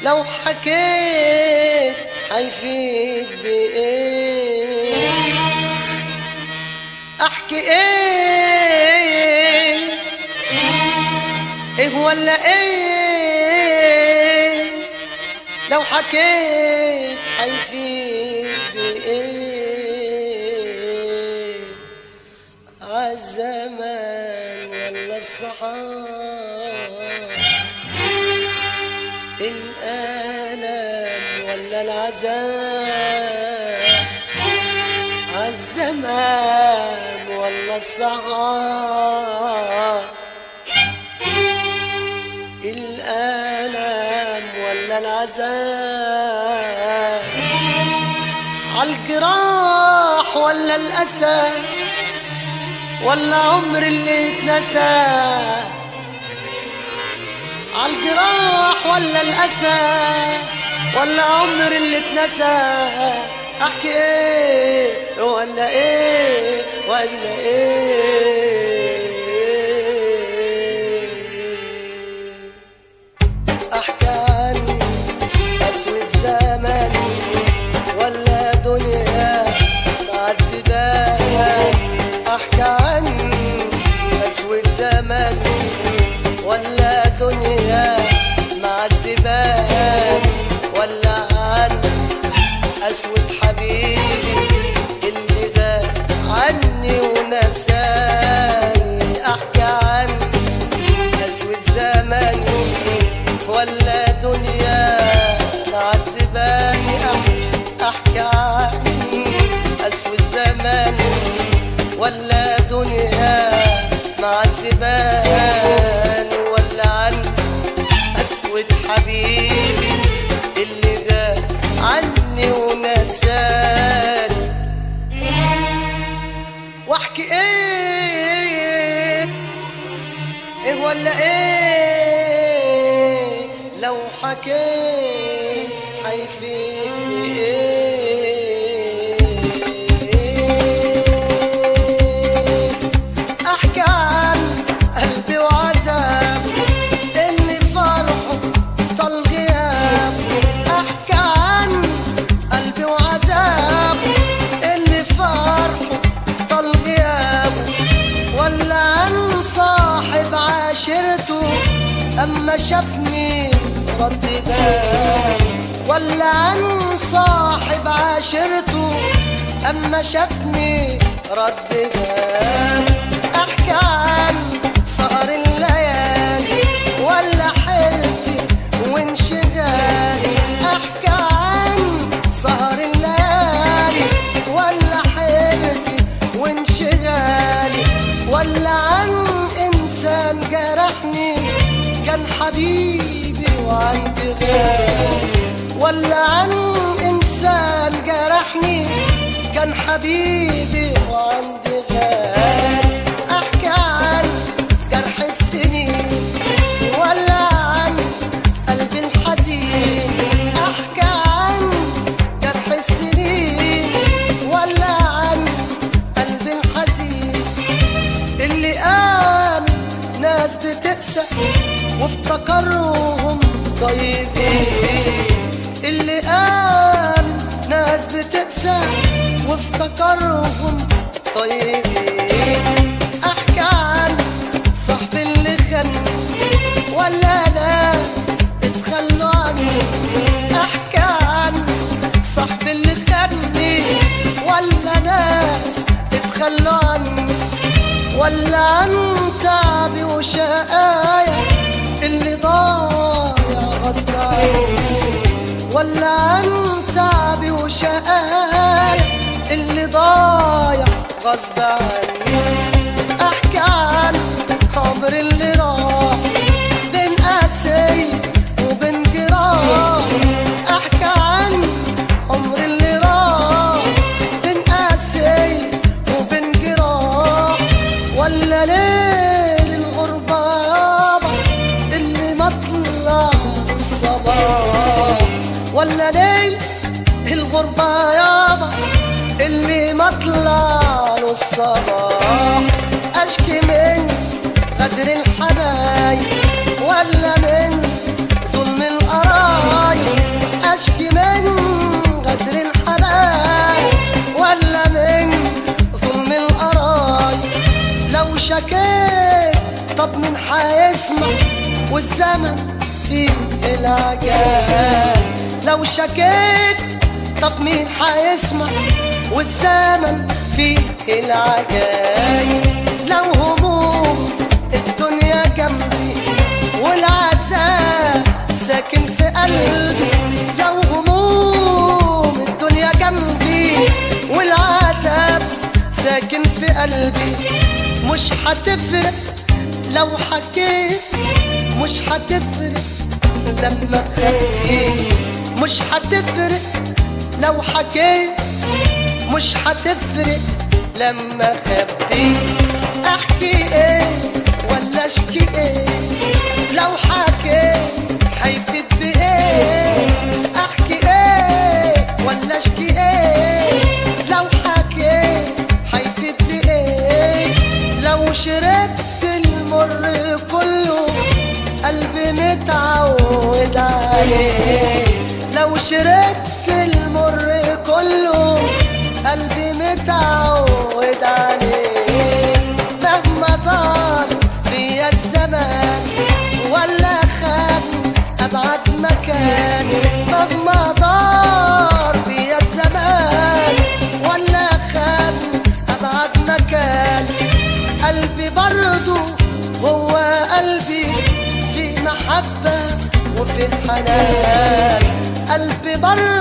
لو حكيت هيفيد بإيه أحكي إيه إيه ولا إيه لو حكيت هيفيد بإيه عالزمان ولا الصحاب الآلام ولا العذاب عالزمان ولا الصحاب الآلام ولا العذاب عالجراح ولا الأسى ولا عمر اللي اتنسى عالجراح ولا الأسى ولا عمر اللي اتنسى احكي ايه ولا ايه ولا ايه احكي عني اسود زمن ولا دنيا معذباها احكي عني اسود زمن ولا دنيا معذباها ولا عن اسود حبيبي اللي ده عني ونساني احكي عن اسود زمن ولا دنيا معذباني أح- احكي عن اسود زمن ولا دنيا معذباني ولا عن اسود حبيبي اللي غاب عني ونساني واحكي ايه ايه ولا ايه لو حكيت هيفيدني ايه احكي عن قلبي وعذاب اللي فرحه طال غياب احكي عن قلبي وعذاب اللي فرحه طال غياب ولا عن صاحب عاشرته اما شافني رد باب ولا عن صاحب عاشرته اما شافني رد باب احكي عن سهر الليالي ولا حيرتي وانشغالي احكي عن سهر الليالي ولا حيرتي وانشغالي ولا عن انسان جرحني كان حبيبي وعندي غالي ولا عن انسان جرحني كان حبيبي وعندي غالي احكي عن جرح السنين ولا عن قلبي الحزين احكي عن جرح السنين ولا عن قلبي الحزين اللي آمن ناس بتقسى وافتكرهم طيبين اللي آمن ناس بتقسى وافتكرهم طيبين احكي عن صاحبي اللي خان ولا ناس اتخلوا عني احكي عن صاحبي اللي خاني ولا ناس اتخلوا عني ولا عن تعبي وشقايا اللي ضايع غصب عني ولا عن تعبي وشقايا اللي ضايع غصب عني احكي عن عمر اللي راح بين قاسي وبين جراح احكي عن عمر اللي راح بين قاسي وبين جراح ولا ليل الغربة يابا اللي مطلع الصباح ولا ليل الغربة يابا اللي مطلع له الصباح اشكي من غدر الحبايب ولا من ظلم القرايب شكيت طب مين حيسمع والزمن فيه العجاب لو شكيت طب مين حيسمع والزمن فيه العجايب لو هموم الدنيا جنبي والعذاب ساكن في قلبي لو هموم الدنيا جنبي والعذاب ساكن في قلبي مش هتفرق لو حكيت مش هتفرق لما خبيت مش هتفرق لو حكيت مش هتفرق لما خبيت احكي ايه ولا اشكي ايه لو حكيت هيفيد بايه احكي ايه ولا اشكي ايه لو حكيت هيفيد بايه لو شربت المر كله قلبي متعود عليه لو شربت المر كله قلبي متعود عليه مهما طال بيا الزمان ولا خد ابعد مكان مهما طار بيا الزمان ولا خد ابعد مكان قلبي برضو هو قلبي في محبة وفي حنان قلبي برضو